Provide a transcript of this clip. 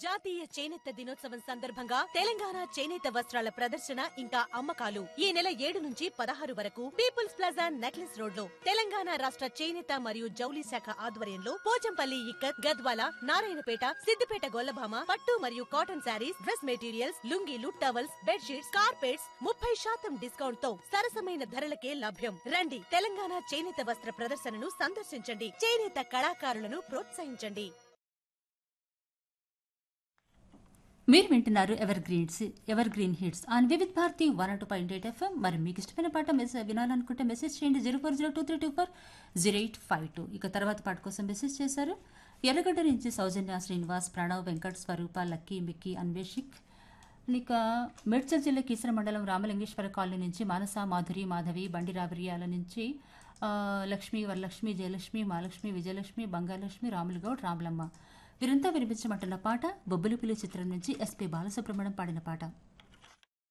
జాతీయ చేనేత దినోత్సవం సందర్భంగా తెలంగాణ చేనేత వస్త్రాల ప్రదర్శన ఇంకా అమ్మకాలు ఈ నెల ఏడు నుంచి పదహారు వరకు పీపుల్స్ ప్లాజా నెక్లెస్ రోడ్ లో తెలంగాణ రాష్ట్ర చేనేత మరియు జౌలి శాఖ ఆధ్వర్యంలో పోచంపల్లి ఇక్కత్ గద్వాల నారాయణపేట సిద్దిపేట గొల్లభామ పట్టు మరియు కాటన్ శారీస్ డ్రెస్ మెటీరియల్స్ లుంగీలు టవల్స్ బెడ్షీట్స్ కార్పెట్స్ ముప్పై శాతం డిస్కౌంట్ తో సరసమైన ధరలకే లభ్యం రండి తెలంగాణ చేనేత వస్త్ర ప్రదర్శనను సందర్శించండి చేనేత కళాకారులను ప్రోత్సహించండి మీరు వింటున్నారు evergreens evergreen hits on Vividh Bharati one two point eight FM మరి మీకు ఇష్టమైన పాట మెసేజ్ వినాలనుకుంటే మెసేజ్ చేయండి zero four zero two three two four zero eight five two ఇక తర్వాత పాట కోసం మెసేజ్ చేశారు ఎర్రగడ్డ నుంచి సౌజన్య శ్రీనివాస్ ప్రణవ్ వెంకట్ స్వరూప లక్కీ మిక్కీ అన్వేషిక్ ఇక మేడ్చల్ జిల్లా కీసర మండలం రామలింగేశ్వర కాలనీ నుంచి మానస మాధురి మాధవి బండి రాబరియాల నుంచి ఆ, లక్ష్మి వరలక్ష్మి జయలక్ష్మి మహాలక్ష్మి విజయలక్ష్మి బంగాలక్ష్మి రాములగౌడ్ రాములమ్మ వీరంతా వినిపించమంటున్న పాట బొబ్బులిపిల్లి చిత్రం నుంచి ఎస్పీ బాలసుబ్రహ్మణ్యం పాడిన పాట